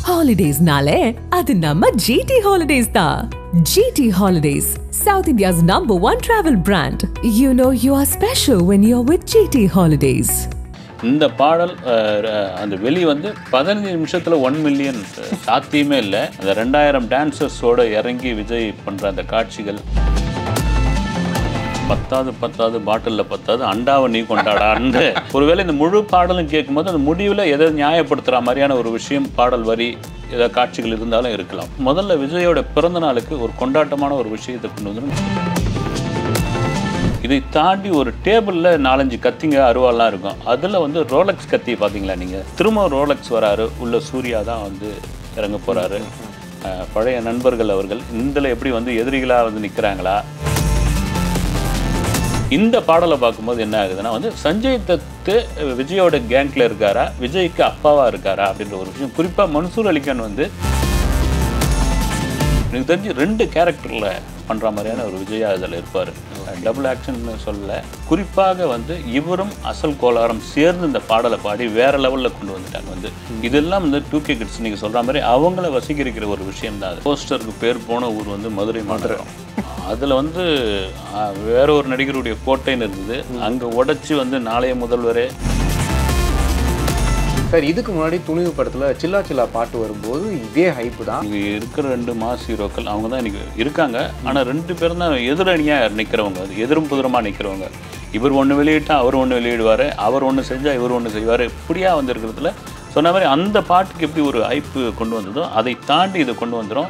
ஹாலிடேஸ்னாலே அது நம்ம ஜிடி ஹாலிடேஸ் தான் GD holidays South India's number one travel brand you know you are special when you are with GD holidays இந்த பாடல் அஹ், அந்த வெளி வந்து பதினஞ்சு நிமிஷத்தில் ஒன் மில்லியன் சாத்தியமே இல்லை அந்த ரெண்டாயிரம் டான்சர்ஸோட இறங்கி விஜய் பண்ணுற அந்த காட்சிகள் பத்தாவது பத்தாவது பாட்டிலில் பத்தாவது அண்டாவை நீ கொண்டாடான்னு ஒருவேளை இந்த முழு பாடலும் கேட்கும்போது அந்த முடிவில் எதை நியாயப்படுத்துகிற மாதிரியான ஒரு விஷயம் பாடல் வரி ஏதாவது காட்சிகள் இருந்தாலும் இருக்கலாம் முதல்ல விஜயோட பிறந்த நாளுக்கு ஒரு கொண்டாட்டமான ஒரு விஷயத்தை கொண்டு வந்து இதை தாண்டி ஒரு டேபிளில் நாலஞ்சு கத்திங்க அருவாலாம் இருக்கும் அதில் வந்து ரோலக்ஸ் கத்தி பார்த்தீங்களா நீங்கள் திரும்ப ரோலக்ஸ் வராரு உள்ள சூர்யா தான் வந்து இறங்க போகிறாரு பழைய நண்பர்கள் அவர்கள் இதில் எப்படி வந்து எதிரிகளாக வந்து நிற்கிறாங்களா இந்த பாடலை பார்க்கும்போது என்ன ஆகுதுன்னா வந்து சஞ்சய் தத்து விஜயோட கேங்க்ல இருக்காரா விஜய்க்கு அப்பாவா இருக்காரா அப்படின்ற ஒரு விஷயம் குறிப்பாக மன்சூர் அலிகான் வந்து எனக்கு தெரிஞ்சு ரெண்டு கேரக்டரில் பண்ணுற மாதிரியான ஒரு விஜயா இதில் இருப்பார் டபுள் ஆக்ஷன் சொல்லல குறிப்பாக வந்து இவரும் அசல் கோலாரம் சேர்ந்து இந்த பாடலை பாடி வேற லெவலில் கொண்டு வந்துட்டாங்க வந்து இதெல்லாம் வந்து டூ கே கிட்ஸ் நீங்கள் சொல்கிற மாதிரி அவங்கள வசீகரிக்கிற ஒரு விஷயம் தான் போஸ்டருக்கு பேர் போன ஊர் வந்து மதுரை மாநகரம் அதில் வந்து ஆ, வேற ஒரு நடிகருடைய கோட்டைன்னு இருந்தது அங்கே உடைச்சி வந்து நாளைய முதல்வரே சார் இதுக்கு முன்னாடி துணிவு படத்துல சில்லா சில்லா பாட்டு வரும்போது இதே ஹைப்பு தான் இங்கே இருக்கிற ரெண்டு மாஸ் ஹீரோக்கள் அவங்க தான் இன்னைக்கு இருக்காங்க ஆனால் ரெண்டு பேரும் தான் எதிரணியாக நிற்கிறவங்க அது எதிரும் புதிரமாக நிற்கிறவங்க இவர் ஒன்று வெளியிட்டா அவர் ஒன்று வெளியிடுவார் அவர் ஒன்று செஞ்சால் இவர் ஒன்று செய்வார் இப்படியா வந்து இருக்கிறதுல சொன்ன மாதிரி அந்த பாட்டுக்கு எப்படி ஒரு ஐப்பு கொண்டு வந்ததோ அதை தாண்டி இதை கொண்டு வந்துடும்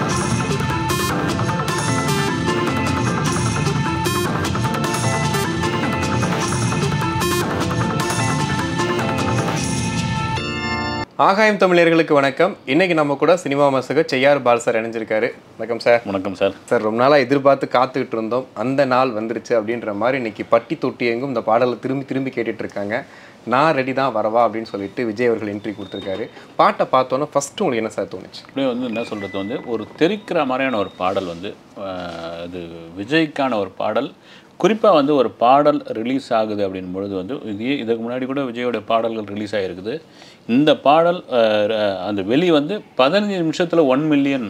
ஆகாயம் தமிழர்களுக்கு வணக்கம் இன்னைக்கு நம்ம கூட சினிமா மசக செய்யார் பால் சார் இணைஞ்சிருக்காரு வணக்கம் சார் வணக்கம் சார் சார் ரொம்ப நாளாக எதிர்பார்த்து காத்துக்கிட்டு இருந்தோம் அந்த நாள் வந்துருச்சு அப்படின்ற மாதிரி இன்னைக்கு பட்டி தொட்டி எங்கும் இந்த பாடலை திரும்பி திரும்பி கேட்டுட்டு இருக்காங்க நான் ரெடி தான் வரவா அப்படின்னு சொல்லிட்டு விஜய் அவர்கள் என்ட்ரி கொடுத்துருக்காரு பாட்டை பார்த்தோன்னே ஃபர்ஸ்ட் உங்களுக்கு என்ன சார் தோணுச்சு அப்படியே வந்து என்ன சொல்கிறது வந்து ஒரு தெரிக்கிற மாதிரியான ஒரு பாடல் வந்து ஆஹ், அது விஜய்க்கான ஒரு பாடல் குறிப்பாக வந்து ஒரு பாடல் ரிலீஸ் ஆகுது அப்படின் பொழுது வந்து இது இதுக்கு முன்னாடி கூட விஜயோட பாடல்கள் ரிலீஸ் ஆகிருக்குது இந்த பாடல் ஆஹ், ர- அந்த வெளி வந்து பதினஞ்சு நிமிஷத்தில் ஒன் மில்லியன்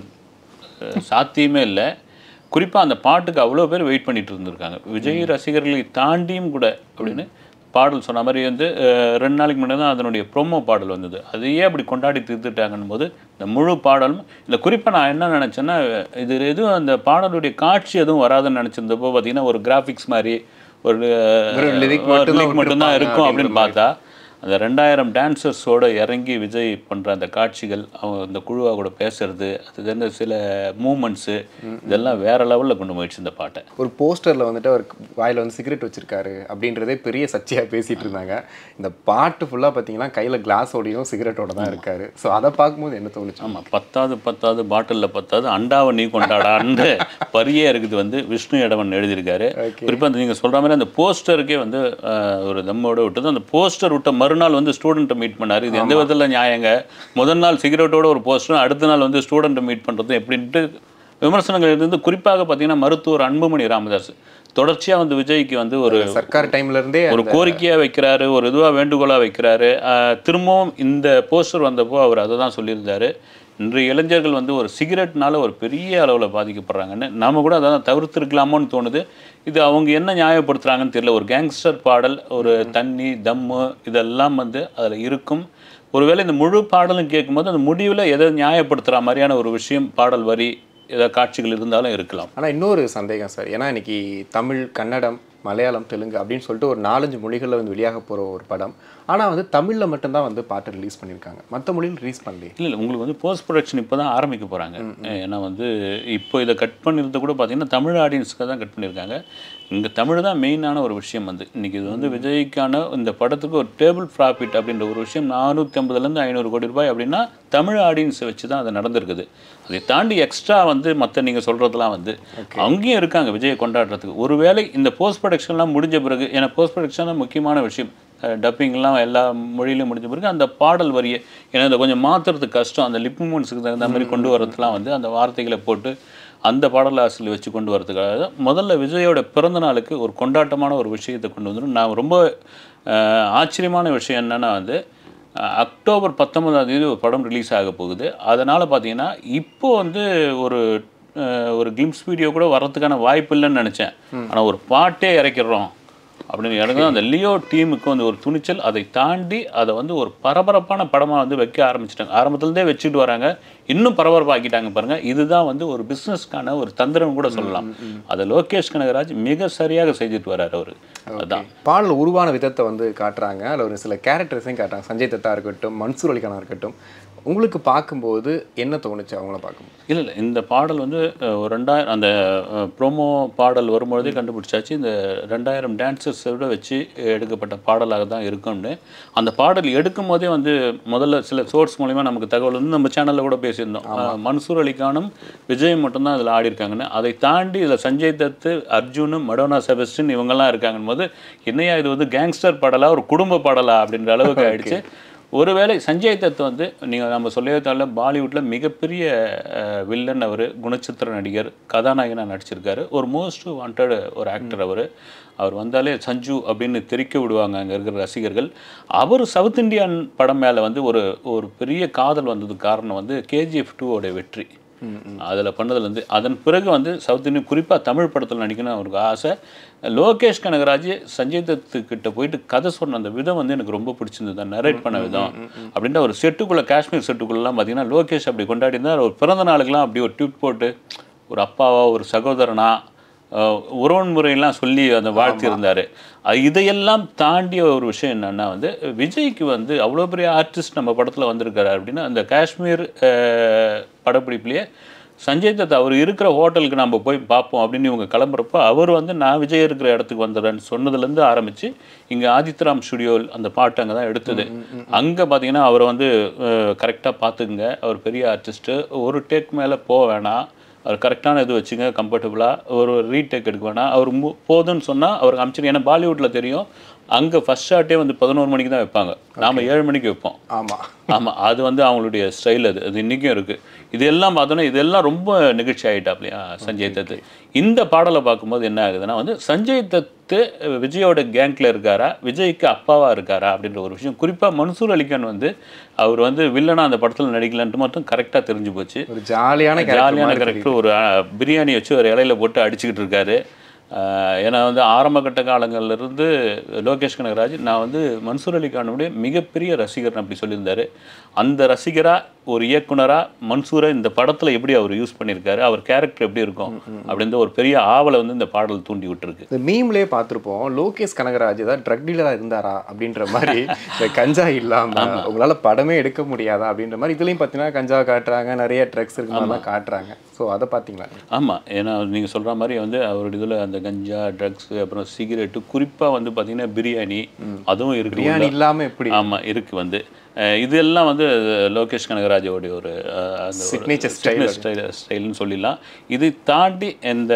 சாத்தியமே இல்லை குறிப்பாக அந்த பாட்டுக்கு அவ்வளோ பேர் வெயிட் பண்ணிட்டு இருந்திருக்காங்க விஜய் ரசிகர்களை தாண்டியும் கூட அப்படின்னு பாடல் சொன்ன மாதிரி வந்து அஹ், ரெண்டு நாளைக்கு முன்னாடி தான் அதனுடைய ப்ரோமோ பாடல் வந்தது அதையே அப்படி கொண்டாடி தீர்த்துட்டாங்கன்னும் போது இந்த முழு பாடலும் இல்லை குறிப்பாக நான் என்ன நினச்சேன்னா இது எதுவும் அந்த பாடலுடைய காட்சி எதுவும் வராதுன்னு நினச்சிருந்தப்போ பார்த்தீங்கன்னா ஒரு கிராஃபிக்ஸ் மாதிரி ஒரு வெறும் lyric ஒரு மட்டும்தான் lyric மட்டும்தான் விட்டிருப்பாங்க இருக்கும் அப்படின்னு அப்படின்ற பார்த்தா அந்த ரெண்டாயிரம் டான்சர்ஸோட இறங்கி விஜய் பண்ணுற அந்த காட்சிகள் அவங்க அந்த குழுவா கூட பேசுறது அது வந்து சில மூமெண்ட்ஸு இதெல்லாம் வேற லெவலில் கொண்டு போயிடுச்சு இந்த பாட்டை ஒரு போஸ்டரில் வந்துட்டு அவர் வாயில் வந்து சிகரெட் வச்சிருக்காரு அப்படின்றதே பெரிய சர்ச்சையாக பேசிட்டு இருந்தாங்க இந்த பாட்டு ஃபுல்லாக பார்த்தீங்கன்னா கையில் கிளாஸோடையும் சிகரெட்டோட தான் இருக்காரு ஸோ அதை பார்க்கும்போது என்ன தோணுச்சு ஆமாம் பத்தாவது பத்தாவது பாட்டிலில் பத்தாவது அண்டாவை நீ கொண்டாடான்னு பரியே இருக்குது வந்து விஷ்ணு இடவன் எழுதியிருக்காரு Okay. குறிப்பாக அந்த நீங்கள் சொல்கிற மாதிரி அந்த போஸ்டருக்கே வந்து ஆஹ், ஒரு தம்மோட விட்டது அந்த போஸ்டர் விட்ட மறுநாள் வந்து ஸ்டூடெண்ட்டை மீட் பண்ணார் இது எந்த விதத்தில் நியாயங்க முதல் நாள் சிகரெட்டோட ஒரு போஸ்டரும் அடுத்த நாள் வந்து ஸ்டூடெண்ட்டை மீட் பண்ணுறது எப்படின்ட்டு விமர்சனங்கள் இருந்து குறிப்பாக பார்த்தீங்கன்னா மருத்துவர் அன்புமணி ராமதாஸ் தொடர்ச்சியாக வந்து விஜய்க்கு வந்து ஒரு சர்க்கார் டைம்ல இருந்தே ஒரு கோரிக்கையாக வைக்கிறாரு ஒரு இதுவாக வேண்டுகோளாக வைக்கிறாரு ஆஹ் திரும்பவும் இந்த போஸ்டர் வந்தப்போ அவர் அதை தான் சொல்லியிருந்தாரு இன்றைய இளைஞர்கள் வந்து ஒரு சிகரெட்னால ஒரு பெரிய அளவில் பாதிக்கப்படுறாங்கன்னு நாம கூட அதான் தவிர்த்திருக்கலாமோன்னு தோணுது இது அவங்க என்ன நியாயப்படுத்துறாங்கன்னு தெரியல ஒரு கேங்ஸ்டர் பாடல் ஒரு தண்ணி தம்மு இதெல்லாம் வந்து அதில் இருக்கும் ஒருவேளை இந்த முழு பாடலும் கேட்கும்போது அந்த முடிவில் எதை நியாயப்படுத்துகிற மாதிரியான ஒரு விஷயம் பாடல் வரி ஏதாவது காட்சிகள் இருந்தாலும் இருக்கலாம் ஆனால் இன்னொரு சந்தேகம் சார் ஏன்னா இன்னைக்கு தமிழ் கன்னடம் மலையாளம் தெலுங்கு அப்படின்னு சொல்லிட்டு ஒரு நாலஞ்சு மொழிகளில் வந்து வெளியாக போகிற ஒரு படம் ஆனால் வந்து தமிழில் மட்டும்தான் வந்து பாட்டு ரிலீஸ் பண்ணியிருக்காங்க மற்ற மொழியில் ரிலீஸ் பண்ணலையே இல்லை இல்லை உங்களுக்கு வந்து போஸ்ட் ப்ரொடக்ஷன் இப்போ தான் ஆரம்பிக்க போகிறாங்க ஏன்னா வந்து இப்போ இதை கட் பண்ணிருந்த கூட பார்த்தீங்கன்னா தமிழ் ஆடியன்ஸ்க்கு தான் கட் பண்ணியிருக்காங்க இங்கே தமிழ் தான் மெயினான ஒரு விஷயம் வந்து இன்றைக்கி இது வந்து விஜய்க்கான இந்த படத்துக்கு ஒரு டேபிள் ப்ராஃபிட் அப்படின்ற ஒரு விஷயம் நானூற்றி ஐம்பதுலேருந்து ஐநூறு கோடி ரூபாய் அப்படின்னா தமிழ் ஆடியன்ஸை வச்சு தான் அது நடந்திருக்குது அதை தாண்டி எக்ஸ்ட்ரா வந்து மற்ற நீங்கள் சொல்கிறதெல்லாம் வந்து அங்கேயும் இருக்காங்க விஜயை கொண்டாடுறதுக்கு ஒருவேளை இந்த போஸ்ட் ப்ரொடக்ஷன்லாம் முடிஞ்ச பிறகு ஏன்னா போஸ்ட் ப்ரொடக்ஷன் தான் முக்கியமான விஷயம் டப்பிங்லாம் எல்லா மொழியிலும் முடிஞ்ச பிறகு அந்த பாடல் வரியை ஏன்னா அதை கொஞ்சம் மாற்றுறதுக்கு கஷ்டம் அந்த லிப் மூமெண்ட்ஸுக்கு தகுந்த மாதிரி கொண்டு வரதுலாம் வந்து அந்த வார்த்தைகளை போட்டு அந்த பாடலாசிரியர் வச்சு கொண்டு வரதுக்காக முதல்ல விஜயோட பிறந்த நாளுக்கு ஒரு கொண்டாட்டமான ஒரு விஷயத்தை கொண்டு வந்துடும் நான் ரொம்ப அஹ், ஆச்சரியமான விஷயம் என்னன்னா வந்து அஹ், அக்டோபர் பத்தொன்பதாம் தேதி ஒரு படம் ரிலீஸ் ஆக போகுது அதனால் பார்த்தீங்கன்னா இப்போ வந்து ஒரு அஹ், ஒரு கிளிம்ஸ் வீடியோ கூட வர்றதுக்கான வாய்ப்பு இல்லைன்னு நினச்சேன் ஆனால் ஒரு பாட்டே இறக்கிடுறோம் அப்படின்னு எனக்கு அந்த லியோ டீமுக்கு வந்து ஒரு துணிச்சல் அதை தாண்டி அதை வந்து ஒரு பரபரப்பான படமாக வந்து வைக்க ஆரம்பிச்சிட்டாங்க ஆரம்பத்துலேருந்தே வச்சுட்டு வராங்க இன்னும் பரபரப்பாக்கிட்டாங்க பாருங்க இதுதான் வந்து ஒரு பிஸ்னஸ்க்கான ஒரு தந்திரம் கூட சொல்லலாம் அதை லோகேஷ் கனகராஜ் மிக சரியாக செஞ்சுட்டு வர்றாரு அவர் அதான் பாடல் உருவான விதத்தை வந்து காட்டுறாங்க அதில் ஒரு சில கேரக்டர்ஸையும் காட்டுறாங்க சஞ்சய் தத்தா இருக்கட்டும் மன்சூர் அலிகானா இருக்கட்டும் உங்களுக்கு பார்க்கும்போது என்ன தோணுச்சு அவங்கள பார்க்கும்போது இல்லை இல்லை இந்த பாடல் வந்து அஹ், ஒரு ரெண்டாயிரம் அந்த ப்ரோமோ பாடல் வரும்பொழுதே கண்டுபிடிச்சாச்சு இந்த ரெண்டாயிரம் டான்சர்ஸோட வச்சு எடுக்கப்பட்ட பாடலாக தான் இருக்கும்னு அந்த பாடல் எடுக்கும் போதே வந்து முதல்ல சில சோர்ஸ் மூலிமா நமக்கு தகவல் வந்து நம்ம சேனலில் கூட பேசியிருந்தோம் அஹ், மன்சூர் அலிகானும் விஜய் மட்டும்தான் இதில் ஆடி இருக்காங்கன்னு அதை தாண்டி இதில் சஞ்சய் தத்து அர்ஜுனும் மடோனா செபஸ்டின் இவங்கெல்லாம் இருக்காங்கன்னு போது என்னையா இது வந்து கேங்ஸ்டர் பாடலா ஒரு குடும்ப பாடலா அப்படின்ற அளவுக்கு ஆயிடுச்சு ஒருவேளை சஞ்சய் தத் வந்து நீங்கள் நம்ம சொல்லவே தேவையில்ல பாலிவுட்டில் மிகப்பெரிய அஹ், வில்லன் அவர் குணச்சித்திர நடிகர் கதாநாயகனாக நடிச்சிருக்காரு ஒரு மோஸ்ட் வாண்டட் ஒரு ஆக்டர் அவர் அவர் வந்தாலே சஞ்சு அப்படின்னு தெரிக்க விடுவாங்க அங்கே இருக்கிற ரசிகர்கள் அவர் சவுத் இந்தியன் படம் மேலே வந்து ஒரு ஒரு பெரிய காதல் வந்ததுக்கு காரணம் வந்து கேஜிஎஃப் டூவோட வெற்றி அதில் பண்ணதுலேருந்து அதன் பிறகு வந்து சவுத் இந்தியன் குறிப்பாக தமிழ் படத்தில் நடிக்கணும்னு அவருக்கு ஆசை லோகேஷ் கனகராஜ் சஞ்சய் தத்து கிட்ட போயிட்டு கதை சொன்ன அந்த விதம் வந்து எனக்கு ரொம்ப பிடிச்சிருந்தது நரேட் பண்ண விதம் அப்படின்ற ஒரு செட்டுக்குள்ளே காஷ்மீர் செட்டுக்குள்ளெல்லாம் பார்த்தீங்கன்னா லோகேஷ் அப்படி கொண்டாடி இருந்தார் ஒரு பிறந்த நாளுக்கெல்லாம் அப்படி ஒரு ட்வீட் போட்டு ஒரு அப்பாவா ஒரு சகோதரனா அஹ், உறவு முறையெல்லாம் சொல்லி அந்த வாழ்த்தி இருந்தார் இதையெல்லாம் தாண்டிய ஒரு விஷயம் என்னன்னா வந்து விஜய்க்கு வந்து அவ்வளோ பெரிய ஆர்டிஸ்ட் நம்ம படத்தில் வந்திருக்காரு அப்படின்னா அந்த காஷ்மீர் அஹ், படப்பிடிப்புலேயே சஞ்சய் தத் அவர் இருக்கிற ஹோட்டலுக்கு நம்ம போய் பார்ப்போம் அப்படின்னு இவங்க கிளம்புறப்போ அவர் வந்து நான் விஜய் இருக்கிற இடத்துக்கு வந்துடுறேன்னு சொன்னதுலேருந்து ஆரம்பித்து இங்கே ஆதித்யராம் ஸ்டுடியோ அந்த பாட்டு அங்கே தான் எடுத்தது அங்கே பார்த்தீங்கன்னா அவரை வந்து கரெக்டாக பார்த்துக்குங்க அவர் பெரிய ஆர்டிஸ்ட்டு ஒரு டேக் மேலே போக வேணாம் அவர் கரெக்டான இது வச்சுங்க கம்ஃபர்டபுளாக ஒரு ரீடேக் எடுக்க வேணாம் அவர் மு போதுன்னு சொன்னால் அவருக்கு அமைச்சிரு ஏன்னா பாலிவுட்டில் தெரியும் அங்கே ஃபஸ்ட் ஷாட்டே வந்து பதினோரு மணிக்கு தான் வைப்பாங்க நாம் ஏழு மணிக்கு வைப்போம் ஆமாம் ஆமாம் அது வந்து அவங்களுடைய ஸ்டைல் அது அது இன்றைக்கும் இருக்குது இதெல்லாம் பார்த்தோன்னா இதெல்லாம் ரொம்ப நிகழ்ச்சி ஆகிட்டாப்லையா சஞ்சய் தத்து இந்த பாடலை பார்க்கும்போது என்ன ஆகுதுன்னா வந்து சஞ்சய் தத்து விஜயோட கேங்கில் இருக்காரா விஜய்க்கு அப்பாவா இருக்காரா அப்படின்ற ஒரு விஷயம் குறிப்பாக மன்சூர் அலிகான் வந்து அவர் வந்து வில்லனா அந்த படத்தில் நடிக்கலன்ட்டு மட்டும் கரெக்டாக தெரிஞ்சு போச்சு ஒரு ஜாலியான character ஜாலியான மாதிரி கரெக்டர் ஒரு அஹ், பிரியாணி வச்சு ஒரு இலையில போட்டு அடிச்சுக்கிட்டு இருக்காரு அஹ், ஏன்னா வந்து ஆரம்ப கட்ட காலங்கள்ல இருந்து லோகேஷ் கனகராஜ் நான் வந்து மன்சூர் அலிகானுடைய மிகப்பெரிய ரசிகர் அப்படி சொல்லியிருந்தாரு அந்த ரசிகரா ஒரு இயக்குனரா மன்சூரை இந்த படத்துல எப்படி அவர் யூஸ் பண்ணியிருக்காரு அவர் கேரக்டர் எப்படி இருக்கும் அப்படின்ற ஒரு பெரிய ஆவலை வந்து இந்த பாடல் தூண்டி விட்டுருக்கு இந்த மீம்லேயே பார்த்துருப்போம் லோகேஷ் கனகராஜ் ஏதாவது ட்ரக் டீலராக இருந்தாரா அப்படின்ற மாதிரி இந்த கஞ்சா இல்லாம உங்களால படமே எடுக்க முடியாதா அப்படின்ற மாதிரி இதுலயும் பார்த்தீங்கன்னா கஞ்சா காட்டுறாங்க நிறைய ட்ரக்ஸ் இருக்கு மாதிரிலாம் காட்டுறாங்க ஸோ அதை பார்த்தீங்களா ஆமாம் ஏன்னா நீங்கள் சொல்கிற மாதிரி வந்து அவருடைய இதில் அந்த கஞ்சா ட்ரக்ஸ் அப்புறம் சிகரெட்டு குறிப்பாக வந்து பார்த்தீங்கன்னா பிரியாணி அதுவும் இருக்கு பிரியாணி இல்லாம எப்படி ஆமாம் இருக்குது வந்து அஹ் இதெல்லாம் வந்து லோகேஷ் கனகராஜோடைய ஒரு அஹ், அந்த ஒரு Signature style signature style ஸ்டைல்னு சொல்லிடலாம் இதை தாண்டி இந்த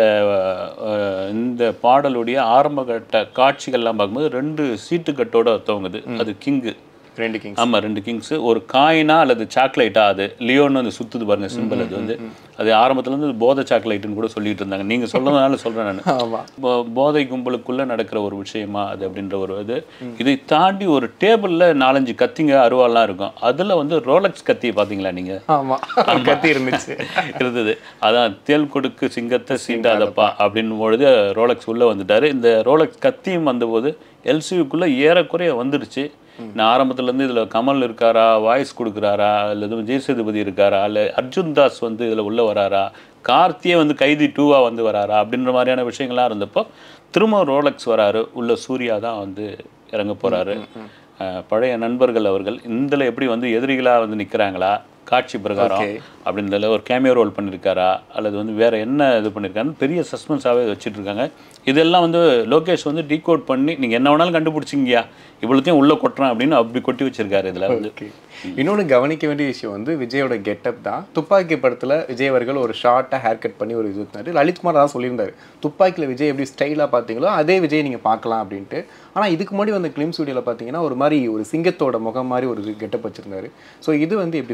அஹ், இந்த பாடலுடைய ஆரம்பகட்ட காட்சிகள்லாம் பார்க்கும்போது ரெண்டு சீட்டுக்கட்டோட துவங்குது அது கிங்கு ரெண்டு கிங்ஸ் ஆமாம் ரெண்டு கிங்ஸு ஒரு காயினா அல்லது சாக்லேட்டா அது லியோன்னு வந்து சுத்துது பாருங்க சிம்பிள் அது வந்து அது ஆரம்பத்துல இருந்து போதை சாக்லேட்டுன்னு கூட சொல்லிட்டு இருந்தாங்க நீங்க சொல்றதுனால சொல்றேன் நான் ஆமா போ- போதை கும்பலுக்குள்ள நடக்கிற ஒரு விஷயமா அது அப்படின்ற ஒரு இது இதை தாண்டி ஒரு டேபிள்ல நாலஞ்சு கத்திங்க அருவாலாம் இருக்கும் அதுல வந்து ரோலக்ஸ் கத்தி பாத்தீங்களா நீங்க ஆமா கத்தி இருந்துச்சு இருந்தது அதான் தேல் கொடுக்கு சிங்கத்தை சீண்டாதப்பா அப்படின் பொழுது ரோலக்ஸ் உள்ள வந்துட்டாரு இந்த ரோலக்ஸ் கத்தியும் வந்தபோது எல்சியுக்குள்ள ஏறக்குறைய வந்துடுச்சு நான் ஆரம்பத்துல இருந்து இதுல கமல் இருக்காரா வாய்ஸ் கொடுக்குறாரா இல்லை எதுவும் ஜெய் சேதுபதி இருக்காரா இல்லை அர்ஜுன் தாஸ் வந்து இதுல உள்ள வராரா கார்த்தியே வந்து கைதி டூவா வந்து வராரா அப்படின்ற மாதிரியான விஷயங்கள்லாம் இருந்தப்போ திரும்ப ரோலக்ஸ் வராரு உள்ள சூர்யா தான் வந்து இறங்க போறாரு அஹ் பழைய நண்பர்கள் அவர்கள் இதில் எப்படி வந்து எதிரிகளா வந்து நிக்கிறாங்களா காட்சி பிரகாரம் Okay. அப்படின்றதுல ஒரு கேமியோ ரோல் பண்ணியிருக்காரா அல்லது வந்து வேற என்ன இது பண்ணியிருக்காருன்னு பெரிய சஸ்பென்ஸாகவே வச்சுட்டு இருக்காங்க இதெல்லாம் வந்து லோகேஷ் வந்து டீகோட் பண்ணி நீங்க என்ன வேணாலும் கண்டுபிடிச்சிங்கயா இவ்வளோத்தையும் உள்ள கொட்டுறேன் அப்படின்னு அப்படி கொட்டி வச்சிருக்காரு இதுல வந்து ஓகே இன்னொன்று கவனிக்க வேண்டிய விஷயம் வந்து விஜயோட கெட்டப் தான் துப்பாக்கி படத்துல விஜய் அவர்கள் ஒரு ஷார்ட்டாக ஹேர் கட் பண்ணி ஒரு இது இருந்தாரு லலித்குமார் தான் சொல்லியிருந்தாரு துப்பாக்கியில் விஜய் எப்படி ஸ்டைலாக பார்த்தீங்களோ அதே விஜய் நீங்க பார்க்கலாம் அப்படின்ட்டு ஆனா இதுக்கு முன்னாடி வந்த கிளிம் ஸ்டுடியோவில் பார்த்தீங்கன்னா ஒரு மாதிரி ஒரு சிங்கத்தோட முகம் மாதிரி ஒரு கெட்டப் வச்சிருந்தாரு ஸோ இது வந்து எப்படி சார் ரிலேட்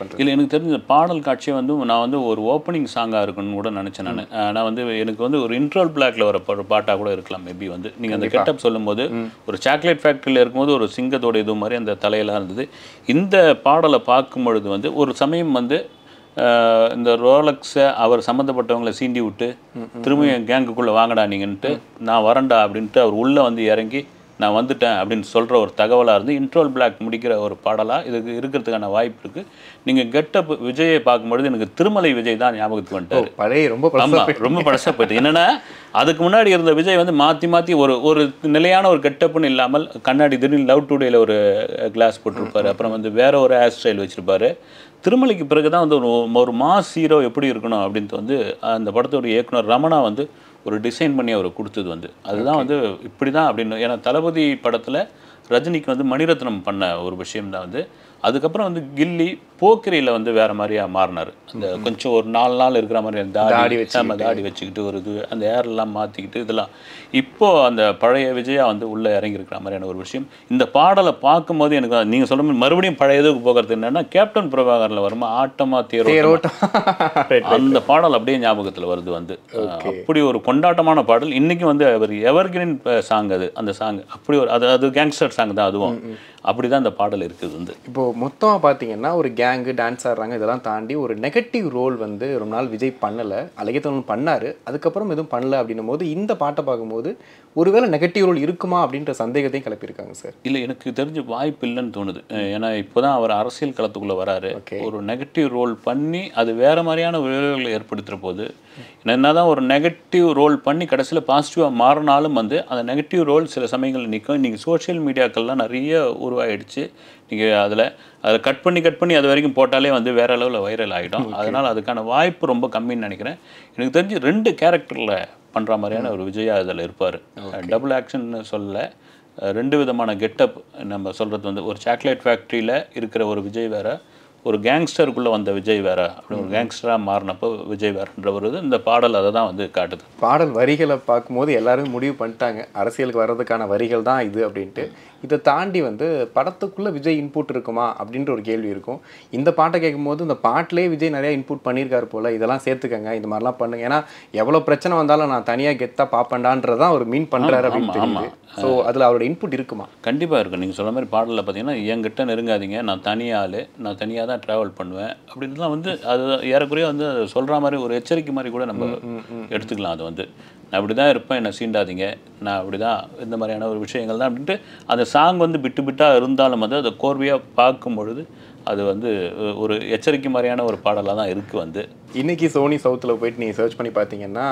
பண்ணுறது இல்லை எனக்கு தெரிஞ்ச பாடல் காட்சியை வந்து நான் வந்து ஒரு ஓப்பனிங் சாங்காக இருக்குன்னு கூட நினச்சேன் நான் நான் வந்து எனக்கு வந்து ஒரு இன்ட்ரோல் பிளாக்ல வர ஒரு பாட்டாக கூட இருக்கலாம் மேபி வந்து நீங்கள் அந்த கெட்டப் சொல்லும்போது ஒரு சாக்லேட் ஃபேக்ட்ரியில் இருக்கும்போது ஒரு சிங்கத்தோட இது மாதிரி அந்த தலையெல்லாம் இருந்தது இந்த பாடலை பார்க்கும் பொழுது வந்து ஒரு சமயம் வந்து ஆஹ், இந்த ரோலக்ஸை அவர் சம்மந்தப்பட்டவங்களை சீண்டி விட்டு திரும்ப என் கேங்குக்குள்ளே வாங்கடா நீங்கன்ட்டு நான் வரேன்டா அப்படின்ட்டு அவர் உள்ளே வந்து இறங்கி நான் வந்துட்டேன் அப்படின்னு சொல்கிற ஒரு தகவலாக இருந்து இன்ட்ரோல் பிளாக் முடிக்கிற ஒரு பாடலாக இதுக்கு இருக்கிறதுக்கான வாய்ப்பு இருக்குது நீங்கள் கெட்டப் விஜயை பார்க்கும்பொழுது எனக்கு திருமலை விஜய் தான் ஞாபகத்துக்கு வந்துட்டார் பழைய ரொம்ப ஆமா பழசா ரொம்ப பழசா போயிட்டு என்னன்னா அதுக்கு முன்னாடி இருந்த விஜய் வந்து மாற்றி மாற்றி ஒரு ஒரு நிலையான ஒரு கெட்டப்புன்னு இல்லாமல் கண்ணாடி திடீர்னு லவ் டுடேல ஒரு கிளாஸ் போட்டிருப்பாரு அப்புறம் வந்து வேற ஒரு ஹேர் ஸ்டைல் வச்சிருப்பாரு திருமலைக்கு பிறகு தான் வந்து ஒரு ஒரு மாஸ் ஹீரோ எப்படி இருக்கணும் அப்படின்ட்டு வந்து அந்த படத்தோட இயக்குனர் ரமணா வந்து ஒரு டிசைன் பண்ணி அவர் கொடுத்தது வந்து அதுதான் வந்து இப்படி தான் அப்படின்னு ஏன்னா தளபதி படத்தில் ரஜினிக்கு வந்து மணிரத்னம் பண்ண ஒரு விஷயம் தான் வந்து அதுக்கப்புறம் வந்து கில்லி போக்கிரியில் வந்து வேற மாதிரியா மாறினார் அந்த கொஞ்சம் ஒரு நாலு நாள் இருக்கிற மாதிரி அந்த தாடி தாடி வச்சுக்கிட்டு. ஆமா, தாடி வச்சுக்கிட்டு ஒரு இது அந்த ஏர்லாம் மாற்றிக்கிட்டு இதெல்லாம் இப்போ அந்த பழைய விஜயா வந்து உள்ளே இறங்கி இருக்கிற மாதிரியான ஒரு விஷயம் இந்த பாடலை பார்க்கும்போது எனக்கு நீங்கள் சொல்ற மாதிரி மறுபடியும் பழைய இதுக்கு போகிறது என்னன்னா கேப்டன் பிரபாகரில் வருமா ஆட்டமா தேரோட்டமா தேரோட்டம் Right, right. அந்த பாடல் அப்படியே ஞாபகத்தில் வருது வந்து அப்படி ஒரு கொண்டாட்டமான பாடல் இன்னைக்கு வந்து அவர் எவர்கிரீன் சாங் அது அந்த சாங் அப்படி ஒரு அது அது கேங்ஸ்டர் சாங் தான் அதுவும் அப்படி தான் அந்த பாடல் இருக்குது வந்து இப்போ மொத்தமாக பார்த்தீங்கன்னா ஒரு கேங்கு டான்ஸ் ஆடுறாங்க இதெல்லாம் தாண்டி ஒரு நெகட்டிவ் ரோல் வந்து ரொம்ப நாள் விஜய் பண்ணலை அழகியத்தவன் பண்ணார் அதுக்கப்புறம் எதுவும் பண்ணல அப்படின்னும் போது இந்த பாட்டை பார்க்கும்போது ஒருவேளை நெகட்டிவ் ரோல் இருக்குமா அப்படின்ற சந்தேகத்தையும் கிளப்பியிருக்காங்க சார் இல்லை எனக்கு தெரிஞ்ச வாய்ப்பு இல்லைன்னு தோணுது அஹ் ஏன்னா இப்போதான் அவர் அரசியல் களத்துக்குள்ளே வராரு Okay. ஒரு நெகட்டிவ் ரோல் பண்ணி அது வேற மாதிரியான விளைவுகளை ஏற்படுத்துகிற போது என்னதான் ஒரு நெகட்டிவ் ரோல் பண்ணி கடைசியில் பாசிட்டிவாக மாறினாலும் வந்து அந்த நெகட்டிவ் ரோல் சில சமயங்களில் நிற்கும் இன்றைக்கி சோஷியல் மீடியாக்கள்லாம் நிறைய உருவாயிடுச்சு நீங்கள் அதில் அதில் கட் பண்ணி கட் பண்ணி அது வரைக்கும் போட்டாலே வந்து வேற அளவில் வைரல் ஆகிடும் அதனால் அதுக்கான வாய்ப்பு ரொம்ப கம்மின்னு நினைக்கிறேன் எனக்கு தெரிஞ்சு ரெண்டு கேரக்டரில் பண்ணுற மாதிரியான ஒரு விஜயா இதில் இருப்பார் டபுள் ஆக்ஷன்னு சொல்லல அஹ் ரெண்டு விதமான கெட்டப் நம்ம சொல்கிறது வந்து ஒரு சாக்லேட் ஃபேக்ட்ரியில் இருக்கிற ஒரு விஜய் வேற ஒரு கேங்ஸ்டருக்குள்ளே வந்த விஜய் வேற அப்படி ஒரு கேங்ஸ்டராக மாறினப்போ விஜய் வேறன்ற ஒரு இது இந்த பாடல் அதை தான் வந்து காட்டுது பாடல் வரிகளை பார்க்கும்போது எல்லாரும் முடிவு பண்ணிட்டாங்க அரசியலுக்கு வர்றதுக்கான வரிகள் தான் இது அப்படின்ட்டு இதை தாண்டி வந்து படத்துக்குள்ளே விஜய் இன்புட் இருக்குமா அப்படின்ற ஒரு கேள்வி இருக்கும் இந்த பாட்டை கேட்கும்போது இந்த பாட்டிலே விஜய் நிறைய இன்புட் பண்ணியிருக்காரு போல இதெல்லாம் சேர்த்துக்கங்க இந்த மாதிரிலாம் பண்ணுங்க ஏன்னா எவ்வளோ பிரச்சனை வந்தாலும் நான் தனியாக கெத்தாக பார்ப்பேன்டான்றதான் அவர் மீன் பண்ணுறாரு அப்படின்னு ஆமா, தெரியுது ஸோ அதில் அவரோட இன்புட் இருக்குமா கண்டிப்பாக இருக்கும் நீங்கள் சொல்ற மாதிரி பாடலில் பார்த்தீங்கன்னா என்கிட்ட நெருங்காதீங்க நான் தனியாக ஆள் நான் தனியாக தான் ட்ராவல் பண்ணுவேன் அப்படின்லாம் வந்து அது ஏறக்குறைய வந்து சொல்கிற மாதிரி ஒரு எச்சரிக்கை மாதிரி கூட நம்ம எடுத்துக்கலாம் அது வந்து நான் அப்படி தான் இருப்பேன் என்னை சீண்டாதீங்க நான் அப்படி தான் இந்த மாதிரியான ஒரு விஷயங்கள் தான் அப்படின்ட்டு அந்த சாங் வந்து பிட்டு பிட்டாக இருந்தாலும் வந்து அதை கோர்வையாக பார்க்கும் பொழுது அது வந்து ஒரு எச்சரிக்கை மாதிரியான ஒரு பாடலாக தான் இருக்குது வந்து இன்னைக்கு சோனி சவுத்தில் போயிட்டு நீங்கள் சர்ச் பண்ணி பார்த்தீங்கன்னா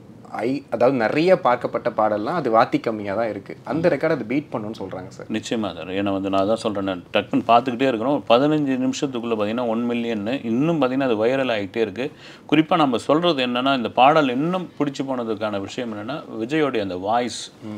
ஐ அதாவது நிறைய பார்க்கப்பட்ட பாடல்லாம் அது வாத்தி கம்மியாக தான் இருக்குது அந்த ரெக்கார்ட் அது பீட் பண்ணணும்னு சொல்கிறாங்க சார் நிச்சயமாக சார் ஏன்னா வந்து நான் தான் சொல்கிறேன் டக்குன்னு பார்த்துக்கிட்டே இருக்கிறோம் ஒரு பதினஞ்சு நிமிஷத்துக்குள்ளே பார்த்தீங்கன்னா ஒன் மில்லியன்னு இன்னும் பார்த்தீங்கன்னா அது வைரல் ஆகிட்டே இருக்குது குறிப்பாக நம்ம சொல்கிறது என்னென்னா இந்த பாடல் இன்னும் பிடிச்சி போனதுக்கான விஷயம் என்னென்னா விஜயோடைய அந்த வாய்ஸ்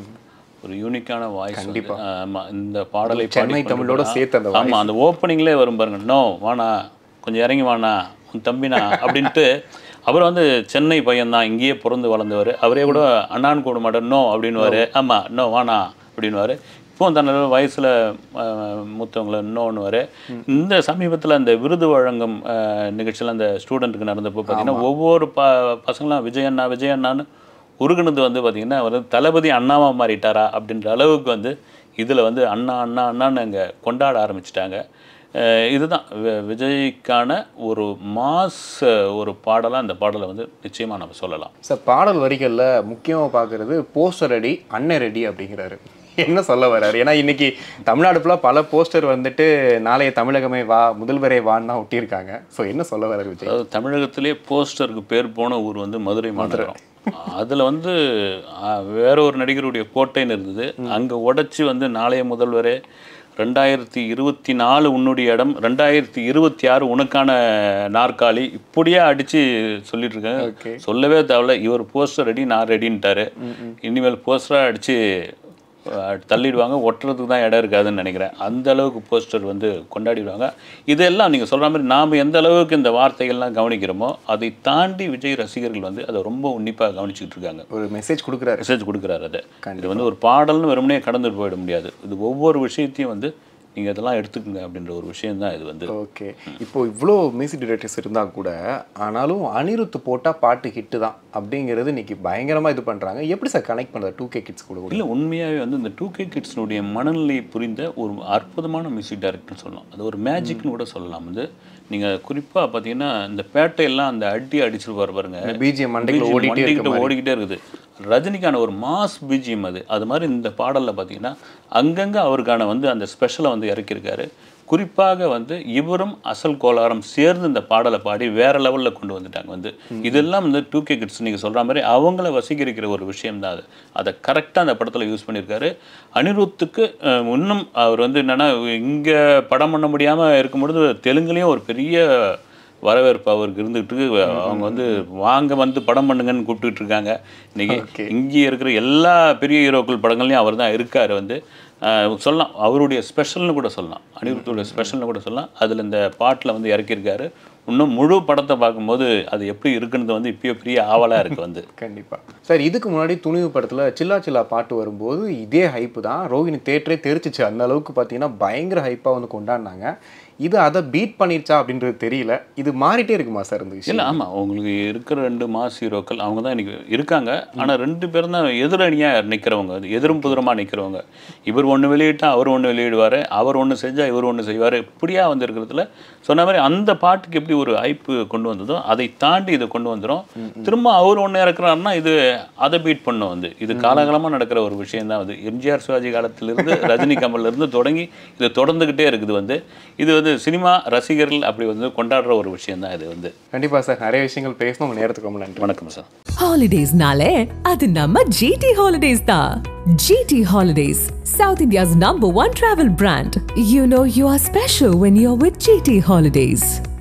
ஒரு யூனிக்கான வாய்ஸ் ஆமாம் இந்த பாடலை சென்னை தமிழோட சேர்த்து அந்த ஆமாம் அந்த ஓப்பனிங்லேயே வரும் பாருங்க நோ வாணா கொஞ்சம் இறங்கி வாணா உன் தம்பினா அப்படின்ட்டு அவர் வந்து சென்னை பையன்தான் இங்கேயே பிறந்து வளர்ந்தவர் அவரே கூட அண்ணான் கூட மாட்டேன் நோ அப்படின்னுவாரு ஆமாம் நோ வாணா அப்படின்னுவாரு இப்போ தன்னோட வயசில் மூத்தவங்களை இன்னொன்னுவார் இந்த சமீபத்தில் அந்த விருது வழங்கும் நிகழ்ச்சியில் அந்த ஸ்டூடெண்ட்டுக்கு நடந்தப்போ பார்த்தீங்கன்னா ஒவ்வொரு ப பசங்களாம் விஜயண்ணா விஜயண்ணான்னு உருகுனது வந்து பார்த்திங்கன்னா அவர் வந்து தளபதி அண்ணாவா மாறிட்டாரா அப்படின்ற அளவுக்கு வந்து இதில் வந்து அண்ணா அண்ணா அண்ணான்னு அங்கே கொண்டாட ஆரம்பிச்சிட்டாங்க அஹ் இதுதான் வி- விஜய்க்கான ஒரு மாஸ் ஒரு பாடலாக அந்த பாடலை வந்து நிச்சயமாக நம்ம சொல்லலாம் சார் பாடல் வரிகளில் முக்கியமாக பார்க்குறது போஸ்டர் ரெடி அண்ணன் ரெடி அப்படிங்கிறாரு என்ன சொல்ல வர்றாரு ஏன்னா இன்னைக்கு தமிழ்நாடு ஃபுல்லாக பல போஸ்டர் வந்துட்டு நாளைய தமிழகமே வா முதல்வரே வான்னு தான் ஒட்டியிருக்காங்க ஸோ என்ன சொல்ல வர்றாரு விஜய் அதாவது தமிழகத்திலே போஸ்டருக்கு பேர் போன ஊர் வந்து மதுரை மாநகரம் அதில் வந்து ஆ, வேற ஒரு நடிகருடைய கோட்டைன்னு இருந்தது அங்கே உடைச்சி வந்து நாளைய முதல்வரே ரெண்டாயிரத்தி இருபத்தி நாலு உன்னுடைய இடம் ரெண்டாயிரத்தி இருபத்தி ஆறு உனக்கான நாற்காலி இப்படியே அடித்து சொல்லிட்டு இருக்காங்க Okay. சொல்லவே தேவையில்ல இவர் போஸ்டர் ரெடி நான் ரெடின்ட்டாரு இனிமேல் போஸ்டராக அடித்து தள்ளிடுவாங்க ஒட்டுறதுக்கு தான் இடம் இருக்காதுன்னு நினைக்கிறேன் அந்த அளவுக்கு போஸ்டர் வந்து கொண்டாடிடுவாங்க இதெல்லாம் நீங்கள் சொல்கிற மாதிரி நாம் எந்த அளவுக்கு இந்த வார்த்தைகள்லாம் கவனிக்கிறோமோ அதை தாண்டி விஜய் ரசிகர்கள் வந்து அதை ரொம்ப உன்னிப்பாக கவனிச்சுக்கிட்டு இருக்காங்க ஒரு மெசேஜ் கொடுக்குறாரு மெசேஜ் கொடுக்குறாரு அதை இது வந்து ஒரு பாடல்னு வெறுமனே கடந்துட்டு போயிட முடியாது இது ஒவ்வொரு விஷயத்தையும் வந்து நீங்கள் இதெல்லாம் எடுத்துக்கங்க அப்படின்ற ஒரு விஷயம் தான் இது வந்து ஓகே இப்போ இவ்வளோ மியூசிக் டைரக்டர்ஸ் இருந்தால் கூட ஆனாலும் அனிருத் போட்டால் பாட்டு ஹிட்டு தான் அப்படிங்கிறது இன்னைக்கு பயங்கரமாக இது பண்ணுறாங்க எப்படி சார் கனெக்ட் பண்ணுறது டூ கே கிட்ஸ் கூட கூட இல்லை உண்மையாகவே வந்து இந்த டூ கே கிட்ஸ்னுடைய மனநிலை புரிந்த ஒரு அற்புதமான மியூசிக் டைரக்டர்னு சொல்லலாம் அது ஒரு மேஜிக்னு கூட சொல்லலாம் வந்து நீங்கள் குறிப்பாக பார்த்தீங்கன்னா இந்த பேட்டையெல்லாம் அந்த அடி அடிச்சுட்டு வர பாருங்க பிஜிஎம் மண்டைக்குள்ள BGM ஓடிட்டே இருக்க மண்டிக்கிட்ட ஓடிக்கிட்டே இருக்குது ரஜினிக்கான ஒரு மாஸ் பிஜிஎம் அது அது மாதிரி இந்த பாடலில் பார்த்தீங்கன்னா அங்கங்கே அவருக்கான வந்து அந்த ஸ்பெஷலை வந்து இறக்கியிருக்காரு குறிப்பாக வந்து இவரும் அசல் கோலாரம் சேர்ந்து இந்த பாடலை பாடி வேற லெவலில் கொண்டு வந்துட்டாங்க வந்து இதெல்லாம் வந்து டூ கே கிட்ஸ் நீங்கள் சொல்கிற மாதிரி அவங்கள வசீகரிக்கிற ஒரு விஷயம் தான் அது அதை கரெக்டாக அந்த படத்தில் யூஸ் பண்ணியிருக்காரு அனிருத்துக்கு அஹ், இன்னும் அவர் வந்து என்னென்னா இங்கே படம் பண்ண முடியாமல் இருக்கும்பொழுது தெலுங்குலேயும் ஒரு பெரிய வரவேற்பு அவருக்கு இருந்துகிட்டு இருக்கு. அவங்க வந்து வாங்க வந்து படம் பண்ணுங்கன்னு கூப்பிட்டுட்டு இருக்காங்க இன்னைக்கு இங்கே இருக்கிற எல்லா பெரிய ஹீரோக்கள் படங்கள்லையும் அவர் தான் இருக்கார் வந்து ஆஹ் சொல்லலாம் அவருடைய ஸ்பெஷல்னு கூட சொல்லலாம் அனிருத்தோட ஸ்பெஷல்னு கூட சொல்லலாம் அதில் இந்த பாட்டில் வந்து இறக்கியிருக்காரு இன்னும் முழு படத்தை பார்க்கும்போது அது எப்படி இருக்குன்றது வந்து இப்பயோ பெரிய ஆவலாக இருக்குது வந்து கண்டிப்பா சார் இதுக்கு முன்னாடி துணிவு படத்துல சில்லா சில்லா பாட்டு வரும்போது இதே ஹைப்பு தான் ரோகிணி தேட்டரே தெரிச்சிச்சு அந்த அளவுக்கு பார்த்தீங்கன்னா பயங்கர ஹைப்பாக வந்து கொண்டாடினாங்க இது அதை பீட் பண்ணிருச்சா அப்படின்றது தெரியல இது மாறிட்டே இருக்குமா சார் இந்த விஷயம் இல்லை ஆமாம் உங்களுக்கு இருக்கிற ரெண்டு மாஸ் ஹீரோக்கள் அவங்க தான் இன்னைக்கு இருக்காங்க ஆனால் ரெண்டு பேரும் தான் எதிரணியாக நிற்கிறவங்க அது எதிரும் புதிரமாக நிற்கிறவங்க இவர் ஒன்று வெளியிட்டா அவர் ஒன்று வெளியிடுவார் அவர் ஒன்று செஞ்சால் இவர் ஒன்று செய்வார் இப்படியா வந்து இருக்கிறதுல சொன்ன மாதிரி அந்த பாட்டுக்கு எப்படி ஒரு ஐப்பு கொண்டு வந்ததோ அதை தாண்டி இதை கொண்டு வந்துடும் திரும்ப அவர் ஒன்று இறக்குறாருன்னா இது அதை பீட் பண்ணும் வந்து இது காலகாலமாக நடக்கிற ஒரு விஷயம் தான் வந்து எம்ஜிஆர் சிவாஜி காலத்திலிருந்து ரஜினி கமல்ல இருந்து தொடங்கி இது தொடர்ந்துக்கிட்டே இருக்குது வந்து இது வந்து சினிமா ரசிகர்கள் அப்படி வந்து கொண்டாடுற ஒரு விஷயம் தான் இது வந்து கண்டிப்பா சார் நிறைய விஷயங்கள் பேசணும் உங்க நேரத்துக்கு ரொம்ப நன்றி வணக்கம் சார் ஹாலிடேஸ்னாலே அது நம்ம ஜிடி ஹாலிடேஸ் தான் GD holidays South India's number one travel brand you know you are special when you are with GD holidays